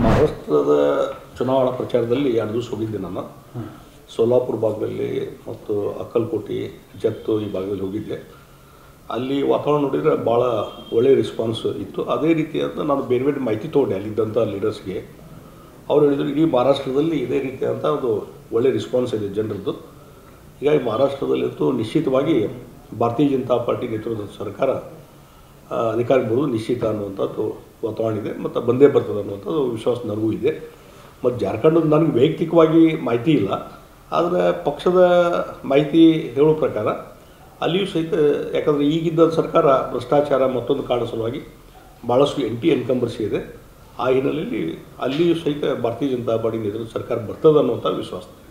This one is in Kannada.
ಮಹಾರಾಷ್ಟ್ರದ ಚುನಾವಣಾ ಪ್ರಚಾರದಲ್ಲಿ ಎರಡು ದಿವಸ ಹೋಗಿದ್ದೆ ನಾನು ಸೋಲಾಪುರ ಭಾಗದಲ್ಲಿ ಮತ್ತು ಅಕ್ಕಲ್ಕೋಟೆ ಜತ್ತು ಈ ಭಾಗದಲ್ಲಿ ಹೋಗಿದ್ದೆ ಅಲ್ಲಿ ವಾತಾವರಣ ನೋಡಿದರೆ ಭಾಳ ಒಳ್ಳೆಯ ರೆಸ್ಪಾನ್ಸ್ ಇತ್ತು ಅದೇ ರೀತಿಯಾದ ನಾನು ಬೇರೆ ಬೇರೆ ಮಾಹಿತಿ ತೊಗೊಂಡೆ ಅಲ್ಲಿದ್ದಂಥ ಲೀಡರ್ಸ್ಗೆ ಅವ್ರು ಹೇಳಿದರು ಇಡೀ ಮಹಾರಾಷ್ಟ್ರದಲ್ಲಿ ಇದೇ ರೀತಿಯಾದಂಥ ಒಂದು ಒಳ್ಳೆಯ ರೆಸ್ಪಾನ್ಸ್ ಇದೆ ಜನರದ್ದು ಹೀಗಾಗಿ ಮಹಾರಾಷ್ಟ್ರದಲ್ಲಂತೂ ನಿಶ್ಚಿತವಾಗಿ ಭಾರತೀಯ ಜನತಾ ಪಾರ್ಟಿ ನೇತೃತ್ವದ ಸರ್ಕಾರ ಆ, ಅಧಿಕಾರಕ್ಕೆ ಬರೋದು ನಿಶ್ಚಿತ ಅನ್ನುವಂಥದ್ದು ವಾತಾವರಣ ಇದೆ ಮತ್ತು ಬಂದೇ ಬರ್ತದೆ ಅನ್ನುವಂಥದ್ದು ವಿಶ್ವಾಸ ನನಗೂ ಇದೆ ಮತ್ತು ಜಾರ್ಖಂಡದ ನನಗೆ ವೈಯಕ್ತಿಕವಾಗಿ ಮಾಹಿತಿ ಇಲ್ಲ ಆದರೆ ಪಕ್ಷದ ಮಾಹಿತಿ ಹೇಳೋ ಪ್ರಕಾರ ಅಲ್ಲಿಯೂ ಸಹಿತ ಯಾಕಂದರೆ ಈಗಿದ್ದ ಸರ್ಕಾರ ಭ್ರಷ್ಟಾಚಾರ ಮತ್ತೊಂದು ಕಾರಣ ಸಲುವಾಗಿ ಭಾಳಷ್ಟು ಎಂಟಿ ಎನ್ಕಂಬರ್ಸಿ ಇದೆ ಆ ಹಿನ್ನೆಲೆಯಲ್ಲಿ ಅಲ್ಲಿಯೂ ಸಹಿತ ಭಾರತೀಯ ಜನತಾ ಪಾರ್ಟಿ ನೇತೃತ್ವದ ಸರ್ಕಾರ ಬರ್ತದೆ ಅನ್ನುವಂಥ ವಿಶ್ವಾಸ ಇದೆ